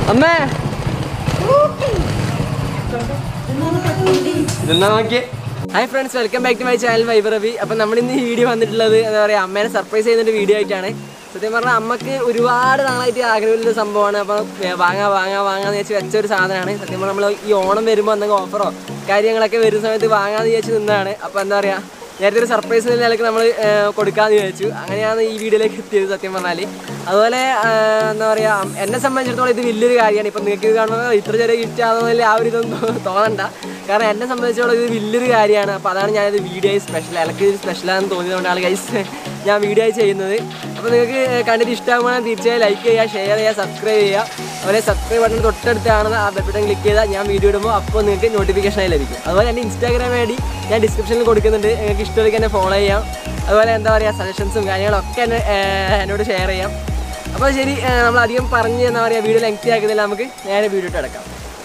അമ്മേ ഇതെന്നാ നോക്കിയേ hi friends welcome back to my channel വൈബർ റബി അപ്പം നമ്മൾ ഇന്ന് ഈ വീഡിയോ വന്നിട്ടുള്ളത് എന്താ പറയുക അമ്മേനെ സർപ്രൈസ് ചെയ്യുന്നൊരു വീഡിയോ ആയിട്ടാണ് സത്യം പറഞ്ഞാൽ അമ്മക്ക് ഒരുപാട് നാളായിട്ട് ആഗ്രഹമുള്ള സംഭവമാണ് അപ്പം ഏ, വാങ്ങാ വാങ്ങാ വാങ്ങാന്ന് വിചാരിച്ച് വെച്ച ഒരു സാധനമാണ് സത്യം പറഞ്ഞാൽ നമ്മൾ ഈ ഓണം വരുമ്പോൾ എന്തെങ്കിലും ഓഫറോ കാര്യങ്ങളൊക്കെ വരുന്ന സമയത്ത് വാങ്ങാന്ന് വിചാരിച്ച് നിന്നതാണ് അപ്പോൾ എന്താ പറയുക നേരത്തെ ഒരു സർപ്രൈസ് എന്ന നിലയ്ക്ക് നമ്മൾ കൊടുക്കാമെന്ന് വിചാരിച്ചു അങ്ങനെയാണ് ഈ വീഡിയോയിലേക്ക് എത്തിയത് സത്യം പറഞ്ഞാൽ അതുപോലെ ആ, എന്താ പറയുക എന്നെ സംബന്ധിച്ചിടത്തോളം ഇത് വലിയൊരു കാര്യമാണ് ഇപ്പം നിങ്ങൾക്ക് ഇത് കാണുമ്പോൾ ഇത്ര ചെറിയ ഗിഫ്റ്റ് ആണെന്നില്ല ആ ഒരു ഇതൊന്നും തോന്നണ്ട കാരണം എന്നെ സംബന്ധിച്ചിടത്തോളം ഇത് വലിയൊരു കാര്യമാണ് അപ്പോൾ അതാണ് ഞാനിത് വീഡിയോ സ്പെഷ്യൽ എനിക്ക് ഇത് സ്പെഷ്യലാണെന്ന് തോന്നിയതുകൊണ്ടാണ് ഗൈസ് ഞാൻ വീഡിയോ ചെയ്യുന്നത് അപ്പോൾ നിങ്ങൾക്ക് കണ്ടിട്ട് ഇഷ്ടമാകുമ്പോൾ തീർച്ചയായും ലൈക്ക് ചെയ്യുക ഷെയർ ചെയ്യുക സബ്സ്ക്രൈബ് ചെയ്യുക അതുപോലെ സബ്സ്ക്രൈബ് ബട്ടൺ തൊട്ടടുത്താണ് ആ ബെൽ ബട്ടൺ ക്ലിക്ക് ചെയ്താൽ ഞാൻ വീഡിയോ ഇടുമ്പോൾ അപ്പോൾ നിങ്ങൾക്ക് നോട്ടിഫിക്കേഷനായി ലഭിക്കും അതുപോലെ എൻ്റെ ഇൻസ്റ്റാഗ്രാം ഐ ഡി ഞാൻ ഡിസ്ക്രിപ്ഷനിൽ കൊടുക്കുന്നുണ്ട് നിങ്ങൾക്ക് ഇഷ്ടമുള്ള എന്നെ ഫോളോ ചെയ്യാം അതുപോലെ എന്താ പറയുക സജഷൻസും കാര്യങ്ങളൊക്കെ എന്നെ ഏർ, എന്നോട് ഷെയർ ചെയ്യാം അപ്പോൾ ശരി ഏർ, നമ്മൾ അധികം പറഞ്ഞ് എന്താ പറയുക വീഡിയോ ലെങ്തി ആക്കുന്നില്ല നമുക്ക് നേരെ വീഡിയോ ഇട്ട് അടക്കാം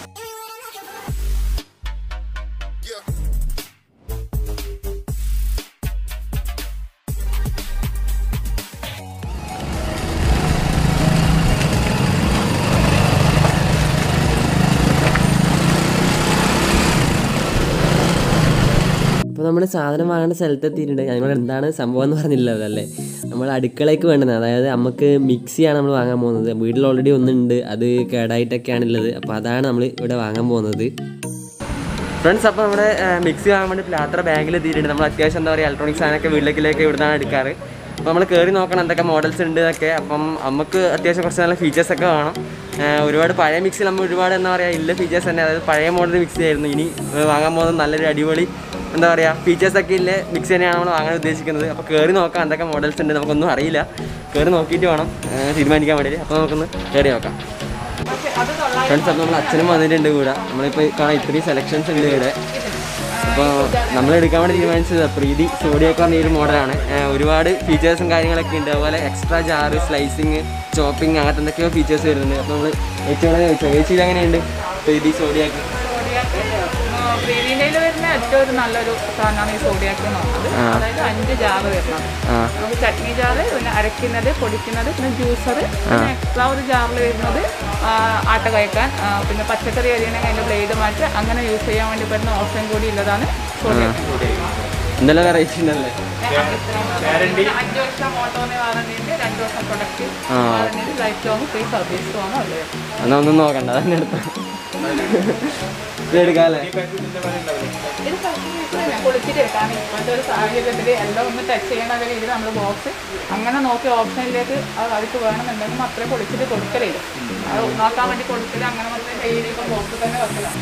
അപ്പോൾ നമ്മൾ സാധനം വാങ്ങേണ്ട സ്ഥലത്ത് എത്തിയിട്ടുണ്ട് ഞങ്ങൾ എന്താണ് സംഭവം എന്ന് പറഞ്ഞില്ലല്ലോ അല്ലേ നമ്മൾ അടുക്കളയ്ക്ക് വേണ്ടത് അതായത് നമുക്ക് മിക്സിയാണ് നമ്മൾ വാങ്ങാൻ പോകുന്നത് വീട്ടിൽ ഓൾറെഡി ഒന്നുണ്ട് അത് കേടായിട്ടൊക്കെയാണ് ഉള്ളത് അപ്പോൾ അതാണ് നമ്മൾ ഇവിടെ വാങ്ങാൻ പോകുന്നത് ഫ്രണ്ട്സ് അപ്പോൾ നമ്മുടെ മിക്സി വാങ്ങാൻ വേണ്ടി പ്ലാത്ര ബാങ്കിൽ എത്തിയിട്ടുണ്ട് നമ്മൾ അത്യാവശ്യം എന്താ പറയുക ഇലക്ട്രോണിക്സ് സാധനമൊക്കെ വീട്ടിലേക്കിലേക്ക് ഇവിടുന്നാണ് എടുക്കാറ് അപ്പോൾ നമ്മൾ കയറി നോക്കണം എന്തൊക്കെ മോഡൽസ് ഉണ്ട് എന്നൊക്കെ അപ്പം നമുക്ക് അത്യാവശ്യം കുറച്ച് നല്ല ഫീച്ചേഴ്സ് ഒക്കെ വേണം ഏർ ഒരുപാട് പഴയ മിക്സി നമ്മൾ ഒരുപാട് എന്താ പറയുക ഇല്ല ഫീച്ചേഴ്സ് തന്നെ അതായത് പഴയ മോഡൽ മിക്സി ആയിരുന്നു ഇനി ഏർ വാങ്ങാൻ പോകുന്നത് നല്ലൊരു അടിപൊളി എന്താ പറയുക ഫീച്ചേഴ്സ് ഒക്കെ ഇല്ല മിക്സി തന്നെയാണ് നമ്മൾ വാങ്ങാൻ ഉദ്ദേശിക്കുന്നത് അപ്പോൾ കയറി നോക്കാം എന്തൊക്കെ മോഡൽസ് ഉണ്ട് നമുക്കൊന്നും അറിയില്ല കയറി നോക്കിയിട്ട് വേണം ഏർ തീരുമാനിക്കാൻ വേണ്ടിയിട്ട് അപ്പോൾ നമുക്കൊന്ന് കയറി നോക്കാം ഫ്രണ്ട്സ് അപ്പോൾ നമ്മൾ അച്ഛനും വന്നിട്ടുണ്ട് കൂടെ നമ്മളിപ്പോൾ കാണാൻ ഇത്രയും സെലക്ഷൻസ് ഉണ്ട് ഇവിടെ അപ്പോൾ നമ്മൾ എടുക്കാൻ വേണ്ടി തീരുമാനിച്ചത് പ്രീതി സോഡിയൊക്കെ പറഞ്ഞ ഈ ഒരു മോഡലാണ് ഒരുപാട് ഫീച്ചേഴ്സും കാര്യങ്ങളൊക്കെ ഉണ്ട് അതുപോലെ എക്സ്ട്രാ ജാറ് സ്ലൈസിങ് ചോപ്പിംഗ് അങ്ങനത്തെ എന്തൊക്കെയോ ഫീച്ചേഴ്സ് വരുന്നുണ്ട് അപ്പോൾ നമ്മൾ ചേച്ചിയോടെ ചോദിച്ചോ ചേച്ചിയിൽ എങ്ങനെയുണ്ട് പ്രീതി സോഡിയൊക്കെ പ്രീതിയിൽ വരുന്ന ഏറ്റവും ഒരു നല്ലൊരു സാധനമാണ് ഈ സോഡിയാക്ക് എന്ന് പറയുന്നത് ആ. അതായത് അഞ്ച് ജാറ് വരണം ആ നമുക്ക് ചട്നി ജാറ് പിന്നെ അരയ്ക്കുന്നത് പൊടിക്കുന്നത് പിന്നെ ജ്യൂസർ പിന്നെ എക്സ്ട്രാ ഒരു ജാറിൽ വരുന്നത് ആ, ആട്ട കഴിക്കാൻ ആ, പിന്നെ പച്ചക്കറി അരിയണമെങ്കിൽ അതിൻ്റെ ബ്ലേഡ് മാറ്റി അങ്ങനെ യൂസ് ചെയ്യാൻ വേണ്ടി പറ്റുന്ന ഓപ്ഷൻ കൂടി ഉള്ളതാണ് സോഡിയാക്ക് എന്തെല്ലാം വെറൈറ്റി ഉണ്ടല്ലേ അഞ്ച് വർഷം ഓട്ടോനെ വാറണ്ടിയുണ്ട് രണ്ട് വർഷം പ്രൊഡക്റ്റ് ആ. വാറണ്ടിയുണ്ട് ലൈഫ് ലോങ് ഫ്രീ സർവീസും ആണ് ഉള്ളത് എന്നാൽ ഒന്നും നോക്കണ്ട അതന്നെ എടുത്തു ഇത് എടുക്കാല്ലേ ഇത് ഞാൻ പൊളിച്ചിട്ട് എടുക്കാം ഇപ്പോഴത്തെ ഒരു സാഹചര്യത്തിൽ എല്ലാം ഒന്ന് ടച്ച് ചെയ്യണ രീതിയിൽ നമ്മൾ ബോക്സ് അങ്ങനെ നോക്കിയ ഓപ്ഷനിലേക്ക് അത് അവർക്ക് വേണമെന്നുണ്ടെങ്കിൽ മാത്രമേ പൊളിച്ചിട്ട് കൊടുക്കലില്ല അത് നോക്കാൻ വേണ്ടി കൊടുക്കല് അങ്ങനെ മാത്രമേ ഡെയിലി ഇപ്പം ബോക്സ് തന്നെ വെക്കലാണ്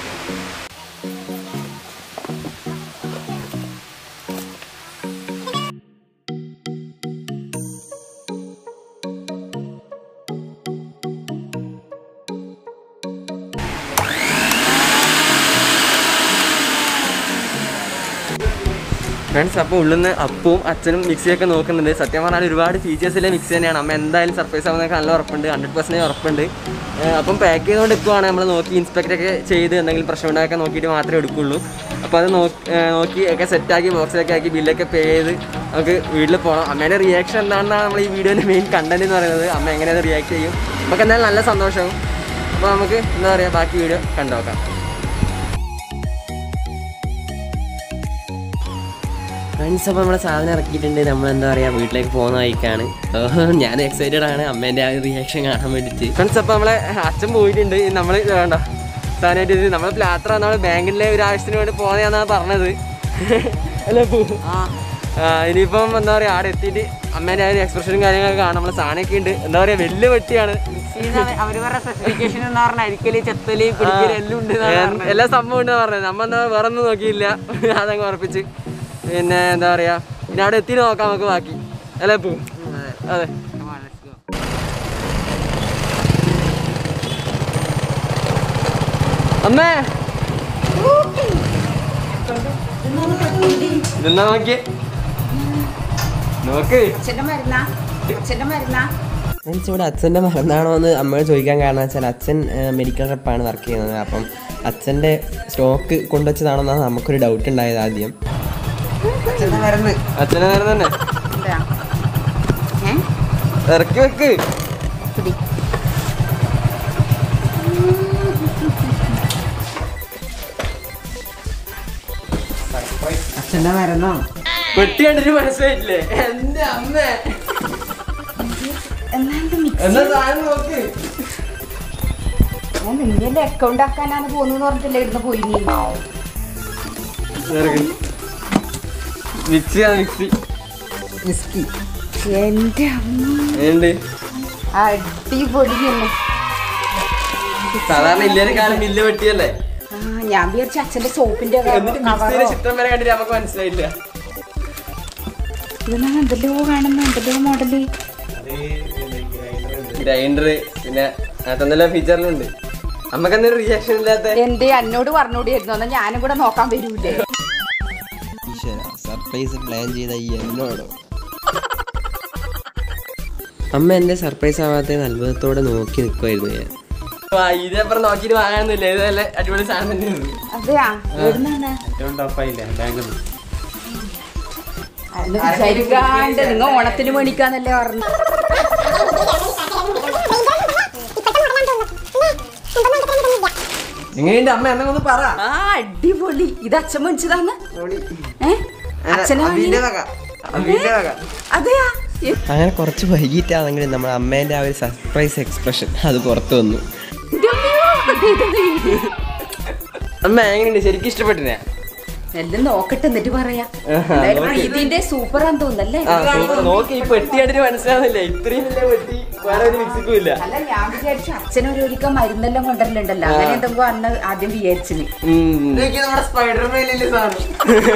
ഫ്രണ്ട്സ് അപ്പോൾ ഉള്ളിൽ നിന്ന് അപ്പവും അച്ഛനും മിക്സിയൊക്കെ നോക്കുന്നുണ്ട് സത്യം പറഞ്ഞാൽ ഒരുപാട് ഫീച്ചേഴ്സിലെ മിക്സി തന്നെയാണ് അമ്മ എന്തായാലും സർപ്രൈസ് ആവുന്നതൊക്കെ നല്ല ഉറപ്പുണ്ട് ഹൺഡ്രഡ് പെർസെൻറ്റേജ് ഉറപ്പുണ്ട് ഏഹ് അപ്പം പാക്ക് ചെയ്തുകൊണ്ട് എടുക്കുവാണ് നമ്മൾ നോക്കി ഇൻസ്പെക്ട് ഒക്കെ ചെയ്ത് എന്തെങ്കിലും പ്രശ്നം ഉണ്ടാക്കാൻ നോക്കിയിട്ട് മാത്രമേ എടുക്കുള്ളൂ അപ്പോൾ അത് നോക്കി ഏഹ് നോക്കി ഒക്കെ സെറ്റാക്കി ബോക്സിലൊക്കെ ആക്കി ബില്ലൊക്കെ പേ ചെയ്ത് നമുക്ക് വീട്ടിൽ പോകണം അമ്മയുടെ റിയാക്ഷൻ എന്താണെന്നാണ് നമ്മൾ ഈ വീഡിയോൻ്റെ മെയിൻ കണ്ടന്റ് എന്ന് പറയുന്നത് അമ്മ എങ്ങനെയത് റിയാക്ട് ചെയ്യും നമുക്ക് എന്തായാലും നല്ല സന്തോഷവും അപ്പോൾ നമുക്ക് എന്താ പറയുക ബാക്കി വീഡിയോ കണ്ടു നോക്കാം ഫ്രണ്ട്സ് അപ്പോൾ നമ്മളെ സാധനം ഇറക്കിയിട്ടുണ്ട് നമ്മൾ എന്താ പറയുക വീട്ടിലേക്ക് പോകുന്ന വഴിക്കാണ് ഞാൻ എക്സൈറ്റഡ് ആണ് അമ്മേൻ്റെ ആ റിയാക്ഷൻ കാണാൻ വേണ്ടിയിട്ട് ഫ്രണ്ട്സ് അപ്പോൾ നമ്മളെ അച്ഛൻ പോയിട്ടുണ്ട് നമ്മൾ വേണ്ട സാധനമായിട്ട് ഇത് നമ്മൾ പ്ലാത്ര നമ്മൾ ബാങ്കിലെ ഒരു ആവശ്യത്തിന് വേണ്ടി പോകുന്നതാണെന്നാണ് പറഞ്ഞത് അല്ലേ പൂ ആ ഇനിയിപ്പം എന്താ പറയുക അവിടെ എത്തിയിട്ട് അമ്മേൻ്റെ ആ ഒരു എക്സ്പ്രഷനും കാര്യങ്ങളൊക്കെ കാണാം നമ്മൾ സാധനമൊക്കെ ഉണ്ട് എന്താ പറയുക വലിയ വെട്ടിയാണ് അവര് പറഞ്ഞ സ്പെസിഫിക്കേഷൻ എന്ന് പറഞ്ഞാൽ അരിക്കല് ചെത്തല് പിടിക്കല് എല്ലാം ഉണ്ട് എന്നാണ് ഏ, പറഞ്ഞത്. എല്ലാ സംഭവം ഉണ്ടെന്ന് പറഞ്ഞത് നമ്മ എന്താ വേറെ ഒന്നും നോക്കിയില്ല അതങ്ങ് ഉറപ്പിച്ച് പിന്നെ എന്താ പറയാ പിന്നെ അവിടെ എത്തി നോക്കാം നമുക്ക് ബാക്കി അല്ലേ പൂ അതെ Come on, let's go. അമ്മേ ഇതെന്നാ നോക്കിയേ നോക്ക് അച്ഛൻ്റെ മരുന്നാ അച്ഛൻ്റെ മരുന്നാ ഫ്രണ്ട്സ് ഇവിടെ അച്ഛൻ്റെ മറന്നാണോ എന്ന് അമ്മയോട് ചോദിക്കാൻ കാരണം വെച്ചാൽ അച്ഛൻ മെഡിക്കൽ റെപ്പാണ് വർക്ക് ചെയ്യുന്നത് അപ്പം അച്ഛൻ്റെ സ്റ്റോക്ക് കൊണ്ടുവച്ചതാണോ എന്നാണ് നമുക്കൊരു ഡൗട്ട് ഉണ്ടായത് ആദ്യം അച്ഛൻ്റെ മരുന്ന് അച്ഛനെ നേരം തന്നെ എന്താ ഏ ഇറക്കി വെക്ക് പിടി അച്ഛന്റെ മരുന്നോ പെട്ടി കണ്ടിട്ട് മനസ്സിലായിട്ടില്ലേ എന്റെ അമ്മ എന്നാലും മിക്സി എന്നാ സാധനം നോക്ക് ഞാൻ നിന്റെ അക്കൗണ്ട് ആക്കാനാണ് പോകുന്നു പറഞ്ഞിട്ടില്ലേ ഇരുന്ന് പോയി നീ മിക്സിയാണ് മിക്സി വിസ്കി എന്റെ അമ്മ ഉണ്ട് അടിപൊളി തന്നെ സാധാരണ ഇല്ലാതെ കാലം മില്ല് വെട്ടിയല്ലേ ആ ഞാൻ വിചാരിച്ച അച്ഛന്റെ സോപ്പിന്റെ എന്നിട്ട് മിക്സിയുടെ ചിത്രം വരെ കണ്ടിട്ട് നമുക്ക് മനസ്സിലായില്ല ഇത് ഞാൻ എന്തെല്ലോ കാണുന്ന എന്തെല്ലോ മോഡല് ഗ്രൈൻഡർ പിന്നെ അതെന്തെല്ലാം ഫീച്ചറിലുണ്ട് നമുക്ക് എന്തെങ്കിലും റിയാക്ഷൻ ഇല്ലാത്ത എന്റെ എന്നോട് പറഞ്ഞോടിയായിരുന്നു എന്നാ ഞാനും കൂടെ നോക്കാൻ വരൂലേ സർപ്രൈസ് പ്ലാൻ ചെയ്ത ഈ എന്നോടോ അമ്മ എന്റെ സർപ്രൈസ് ആവാത്ത അത്ഭുതത്തോടെ നോക്കി നിൽക്കുമായിരുന്നു ഞാൻ ഇതപ്പുറം നോക്കിയിട്ട് വാങ്ങാനൊന്നുമില്ല ഇത് നല്ല അടിപൊളി സാധനം തന്നെയാണ് അതെയാ എവിടുന്നാണ് ഏറ്റവും ടഫായില്ല ബാങ്കിൽ അന്ന് വിചാരിക്കാണ്ട് നിങ്ങൾ ഓണത്തിന് മേടിക്കാന്നല്ലേ പറഞ്ഞു എങ്ങനെയുണ്ട് അമ്മ എന്നെ ഒന്ന് പറ ആ അടിപൊളി ഇത് അച്ഛൻ മേടിച്ചതാന്ന് ഏ അച്ഛനെ അതെയാ എ- അങ്ങനെ കുറച്ച് വൈകിട്ടാണെങ്കിലും നമ്മുടെ അമ്മേന്റെ ആ ഒരു സർപ്രൈസ് എക്സ്പ്രഷൻ അത് പുറത്തു വന്നു എന്റെ അമ്മയോ, ഇതെന്താ ഇത്? അമ്മ എങ്ങനെയുണ്ട് ശരിക്കും ഇഷ്ടപ്പെട്ടിനെ എല്ലാം നോക്കട്ടെ എന്നിട്ട് പറയാ എന്തായാലും ഇതിന്റെ സൂപ്പറാന്ന് തോന്നല്ലേ ആ സൂപ്പർ നോക്കി ഈ പെട്ടി കണ്ടിട്ട് മനസ്സിലാവുന്നില്ല ഇത്രയും വലിയ പെട്ടി വേറെ ഒരു മിക്സിക്കും ഇല്ല അല്ല ഞാൻ വിചാരിച്ചു അച്ഛനൊരൊരിക്കൽ മരുന്നെല്ലാം കൊണ്ടുവരലുണ്ടല്ലോ അങ്ങനെ എന്തെങ്കിലും അന്ന് ആദ്യം വിചാരിച്ചിന് നമ്മുടെ സ്പൈഡർമാനിലെ സാധനം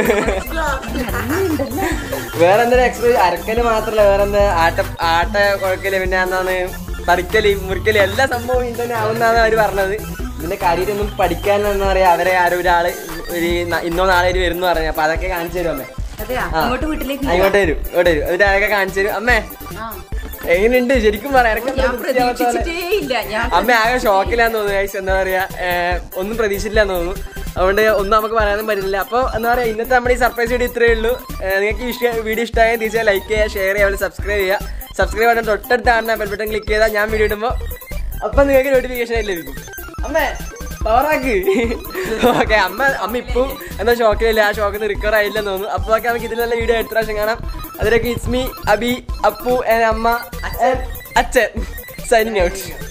വേറെ എന്തെങ്കിലും എക്സ്പീരിയൻസ് അരക്കല് മാത്രല്ല വേറെ എന്താ ആട്ട ആട്ട കുഴക്കല് പിന്നെ എന്താണ് പറിക്കല് മുറിക്കല് എല്ലാ സംഭവവും ഇത് തന്നെ ആവുന്നാണ് അവര് പറഞ്ഞത് ഇതിന്റെ കാര്യമൊന്നും പഠിക്കാൻ എന്താ പറയാ അവരെ ആരോ ഒരാള് ഒരു ന- ഇന്നോ നാളെ ഒരു വരുന്നു പറഞ്ഞു അപ്പൊ അതൊക്കെ കാണിച്ചു തരും അമ്മേ അതെയാ ആ. ഇങ്ങോട്ട് വീട്ടിലേക്ക് ആ, ഇങ്ങോട്ട് വരും ഇങ്ങോട്ട് വരും എന്നിട്ട് അതൊക്കെ കാണിച്ചു തരും അമ്മേ ആ. എങ്ങനെയുണ്ട് ശരിക്കും പറയാം എനക്ക് ഞാൻ അത്ര വൃത്തിയാവാത്ത പോലെ. പ്രതീക്ഷിച്ചിട്ടേ ഇല്ല ഞാൻ അമ്മ ആകെ ഷോക്കിലാന്ന് തോന്നുന്നു guys. എന്താ പറയാ ഏഹ്, ഒന്നും പ്രതീക്ഷിച്ചില്ലാന്ന് തോന്നുന്നു അതുകൊണ്ട് ഒന്നും നമുക്ക് പറയാനും പറ്റില്ല അപ്പോൾ എന്താ പറയാ ഇന്നത്തെ നമ്മുടെ ഈ സർപ്രൈസ് വീഡിയോ ഇത്രയേ ഉള്ളൂ ഏഹ്, നിങ്ങൾക്ക് ഈ ഇഷ്ട- വീഡിയോ ഇഷ്ടമായാൽ തീർച്ചയായും ലൈക്ക് ചെയ്യുക ഷെയർ ചെയ്യുക അതുപോലെ സബ്സ്ക്രൈബ് ചെയ്യുക സബ്സ്ക്രൈബ് ചെയ്യാൻ തൊട്ടടുത്ത് കാണുന്ന ബെൽ ബട്ടൺ ക്ലിക്ക് ചെയ്താൽ ഞാൻ വീഡിയോ ഇടുമ്പോൾ അപ്പം നിങ്ങൾക്ക് നോട്ടിഫിക്കേഷൻ ആയി ലഭിക്കും അമ്മേ പവറാക്ക് ഓക്കെ അമ്മ അമ്മ ഇപ്പം എന്താ ഷോക്കിലില്ല ആ ഷോക്കിൽ നിന്ന് റിക്കവർ ആയില്ലെന്ന് തോന്നുന്നു അപ്പോൾ ഒക്കെ നമുക്ക് ഇതിൽ നല്ല വീഡിയോ അടുത്ത പ്രാവശ്യം കാണാം അതിലേക്ക് ഇസ്മി അബി അപ്പു and അമ്മ and അച്ഛൻ സൈനിങ് ഔട്ട്